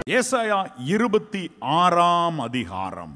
ஏசாயா இருபத்தி ஆறாம் அதிகாரம்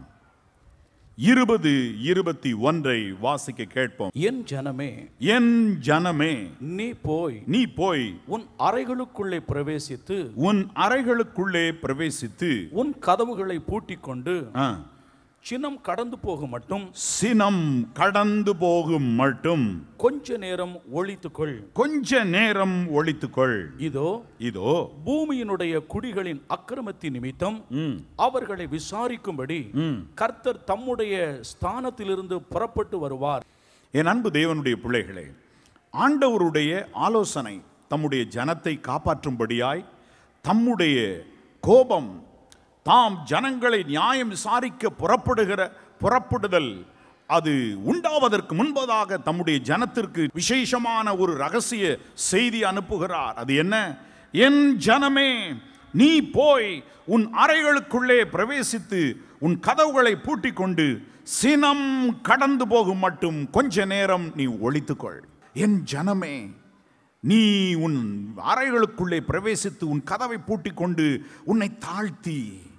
இருபது இருபத்தி ஒன்றை வாசிக்க கேட்போம் என் ஜனமே என் ஜனமே நீ போய் நீ போய் உன் அறைகளுக்குள்ளே பிரவேசித்து உன் அறைகளுக்குள்ளே பிரவேசித்து உன் கதவுகளை பூட்டிக் கொண்டு ஆ, சினம் கடந்து போகும் மட்டும் சினம் கடந்து போகும் மட்டும் கொஞ்ச நேரம் ஒழித்துக்கொள் கொஞ்ச நேரம் ஒழித்துக்கொள் இதோ இதோ பூமியினுடைய குடிகளின் அக்கிரமத்தின் நிமித்தம் ம், அவர்களை விசாரிக்கும்படி ம். கர்த்தர் தம்முடைய ஸ்தானத்திலிருந்து புறப்பட்டு வருவார் என் அன்பு தேவனுடைய பிள்ளைகளே ஆண்டவருடைய ஆலோசனை தம்முடைய ஜனத்தை காப்பாற்றும்படியாய் தம்முடைய கோபம் தாம் ஜனங்களை நியாயம் விசாரிக்க புறப்படுகிற புறப்படுதல் அது உண்டாவதற்கு முன்பதாக தம்முடைய ஜனத்திற்கு விசேஷமான ஒரு ரகசிய செய்தி அனுப்புகிறார் அது என்ன என் ஜனமே நீ போய் உன் அறைகளுக்குள்ளே பிரவேசித்து உன் கதவுகளை பூட்டிக் கொண்டு சினம் கடந்து போகும் மட்டும் கொஞ்ச நேரம் நீ ஒழித்துக்கொள் என் ஜனமே நீ உன் அறைகளுக்குள்ளே பிரவேசித்து உன் கதவை பூட்டிக் கொண்டு உன்னை தாழ்த்தி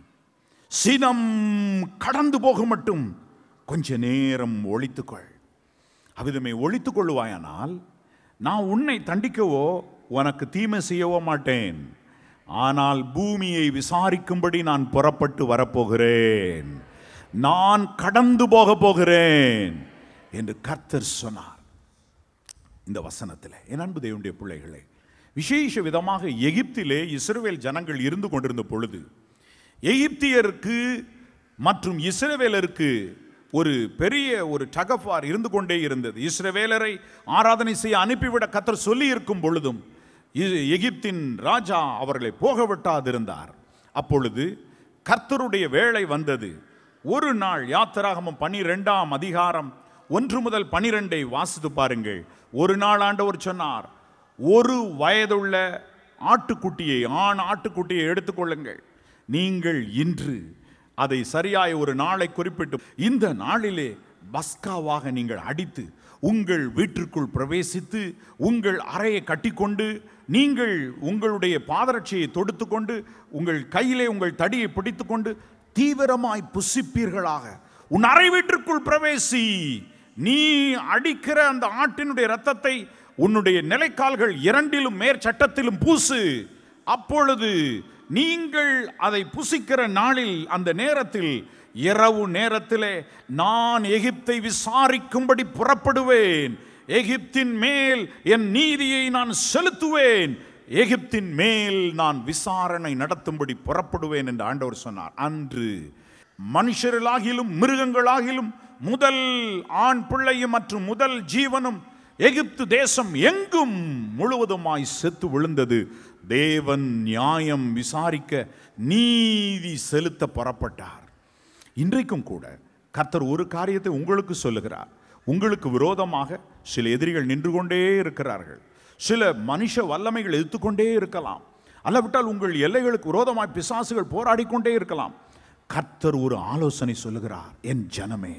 சினம் கடந்து போகும் மட்டும் கொஞ்ச நேரம் ஒழித்துக்கொள் அவ்விதமே ஒழித்துக் கொள்ளுவாயானால் நான் உன்னை தண்டிக்கவோ உனக்கு தீமை செய்யவோ மாட்டேன் ஆனால் பூமியை விசாரிக்கும்படி நான் புறப்பட்டு வரப்போகிறேன் நான் கடந்து போக போகிறேன் என்று கர்த்தர் சொன்னார் இந்த வசனத்தில் என் அன்பு தேவனுடைய பிள்ளைகளே விசேஷ விதமாக எகிப்திலே இஸ்ரவேல் ஜனங்கள் இருந்து கொண்டிருந்த பொழுது எகிப்தியருக்கு மற்றும் இஸ்ரவேலருக்கு ஒரு பெரிய ஒரு டகஃபார் இருந்து கொண்டே இருந்தது இஸ்ரவேலரை ஆராதனை செய்ய அனுப்பிவிட கத்தர் சொல்லி இருக்கும் பொழுதும் இ- எகிப்தின் ராஜா அவர்களை போக விட்டாதிருந்தார் அப்பொழுது கர்த்தருடைய வேளை வந்தது ஒரு நாள் யாத்திராகமம் பனிரெண்டாம் அதிகாரம் ஒன்று முதல் பனிரெண்டை வாசித்து பாருங்கள் ஒரு நாள் ஆண்டவர் சொன்னார் ஒரு வயதுள்ள ஆட்டுக்குட்டியை ஆண் ஆட்டுக்குட்டியை எடுத்துக்கொள்ளுங்கள் நீங்கள் இன்று அதை சரியாய் ஒரு நாளை குறிப்பிட்டு இந்த நாளிலே பஸ்காவாக நீங்கள் அடித்து உங்கள் வீட்டிற்குள் பிரவேசித்து உங்கள் அறையை கட்டிக்கொண்டு நீங்கள் உங்களுடைய பாதரட்சியை தொடுத்துக்கொண்டு உங்கள் கையிலே உங்கள் தடியை பிடித்துக்கொண்டு தீவிரமாய் புசிப்பீர்களாக உன் அறை வீட்டிற்குள் பிரவேசி நீ அடிக்கிற அந்த ஆட்டினுடைய இரத்தத்தை உன்னுடைய நிலைக்கால்கள் இரண்டிலும் மேற்சட்டத்திலும் பூசு அப்பொழுது நீங்கள் அதை புசிக்கிற நாளில் அந்த நேரத்தில் இரவு நேரத்திலே நான் எகிப்தை விசாரிக்கும்படி புறப்படுவேன் எகிப்தின் மேல் என் நீதியை நான் செலுத்துவேன் எகிப்தின் மேல் நான் விசாரணை நடத்தும்படி புறப்படுவேன் என்று ஆண்டவர் சொன்னார் அன்று மனுஷர்களாகிலும் மிருகங்களாகிலும் முதல் ஆண் பிள்ளையும் மற்றும் முதல் ஜீவனும் எகிப்து தேசம் எங்கும் முழுவதுமாய் செத்து விழுந்தது தேவன் நியாயம் விசாரிக்க நீதி செலுத்த புறப்பட்டார் இன்றைக்கும் கூட கர்த்தர் ஒரு காரியத்தை உங்களுக்கு சொல்லுகிறார் உங்களுக்கு விரோதமாக சில எதிரிகள் நின்று கொண்டே இருக்கிறார்கள் சில மனுஷ வல்லமைகள் எதிர்த்துக்கொண்டே இருக்கலாம் அல்லவிட்டால் உங்கள் எல்லைகளுக்கு விரோதமாய் பிசாசுகள் போராடிக் கொண்டே இருக்கலாம் கர்த்தர் ஒரு ஆலோசனை சொல்லுகிறார் என் ஜனமே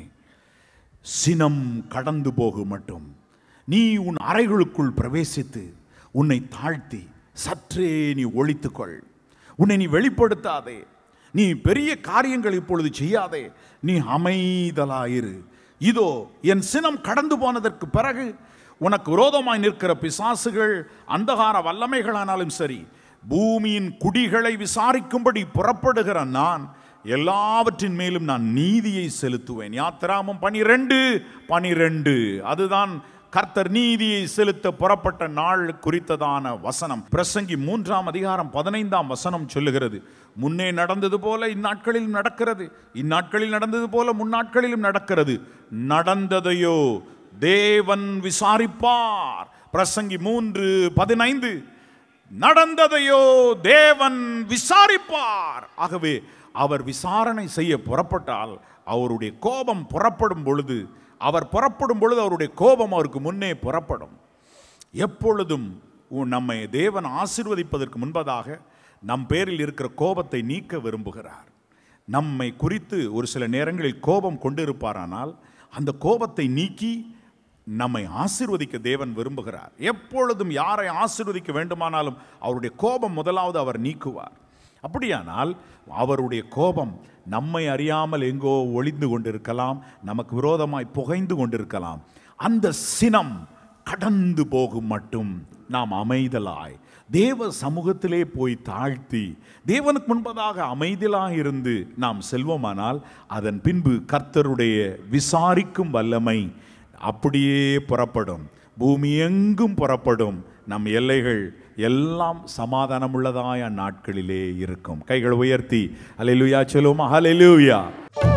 சினம் கடந்து போகும் மட்டும் நீ உன் அறைகளுக்குள் பிரவேசித்து உன்னை தாழ்த்தி சற்றே நீ ஒழித்துக்கொள் உன்னை நீ வெளிப்படுத்தாதே நீ பெரிய காரியங்கள் இப்பொழுது செய்யாதே நீ அமைதலாயிரு இதோ என் சினம் கடந்து போனதற்கு பிறகு உனக்கு விரோதமாய் நிற்கிற பிசாசுகள் அந்தகார வல்லமைகளானாலும் சரி பூமியின் குடிகளை விசாரிக்கும்படி புறப்படுகிற நான் எல்லாவற்றின் மேலும் நான் நீதியை செலுத்துவேன் யாத்திராமம் பனிரெண்டு பனிரெண்டு அதுதான் கர்த்தர் நீதியை செலுத்த புறப்பட்ட நாள் குறித்ததான வசனம் பிரசங்கி மூன்றாம் அதிகாரம் பதினைந்தாம் வசனம் சொல்லுகிறது முன்னே நடந்தது போல இந்நாட்களில் நடக்கிறது இந்நாட்களில் நடந்தது போல முன்னாட்களிலும் நடக்கிறது நடந்ததையோ தேவன் விசாரிப்பார் பிரசங்கி மூன்று பதினைந்து நடந்ததையோ தேவன் விசாரிப்பார் ஆகவே அவர் விசாரணை செய்ய புறப்பட்டால் அவருடைய கோபம் புறப்படும் பொழுது அவர் புறப்படும் பொழுது அவருடைய கோபம் அவருக்கு முன்னே புறப்படும் எப்பொழுதும் உ- நம்மை தேவன் ஆசீர்வதிப்பதற்கு முன்பதாக நம் பேரில் இருக்கிற கோபத்தை நீக்க விரும்புகிறார் நம்மை குறித்து ஒரு சில நேரங்களில் கோபம் கொண்டிருப்பாரானால் அந்த கோபத்தை நீக்கி நம்மை ஆசீர்வதிக்க தேவன் விரும்புகிறார் எப்பொழுதும் யாரை ஆசீர்வதிக்க வேண்டுமானாலும் அவருடைய கோபம் முதலாவது அவர் நீக்குவார் அப்படியானால் அவருடைய கோபம் நம்மை அறியாமல் எங்கோ ஒளிந்து கொண்டிருக்கலாம் நமக்கு விரோதமாய் புகைந்து கொண்டிருக்கலாம் அந்த சினம் கடந்து போகும் மட்டும் நாம் அமைதலாய் தேவ சமூகத்திலே போய் தாழ்த்தி தேவனுக்கு முன்பதாக அமைதலாக இருந்து நாம் செல்வோமானால் அதன் பின்பு கர்த்தருடைய விசாரிக்கும் வல்லமை அப்படியே புறப்படும் பூமி எங்கும் புறப்படும் நம் எல்லைகள் எல்லாம் சமாதானமுள்ளதாய நாட்களிலே இருக்கும் கைகள் உயர்த்தி அலையிலுயா சொல்லுவோமா ஹalleluya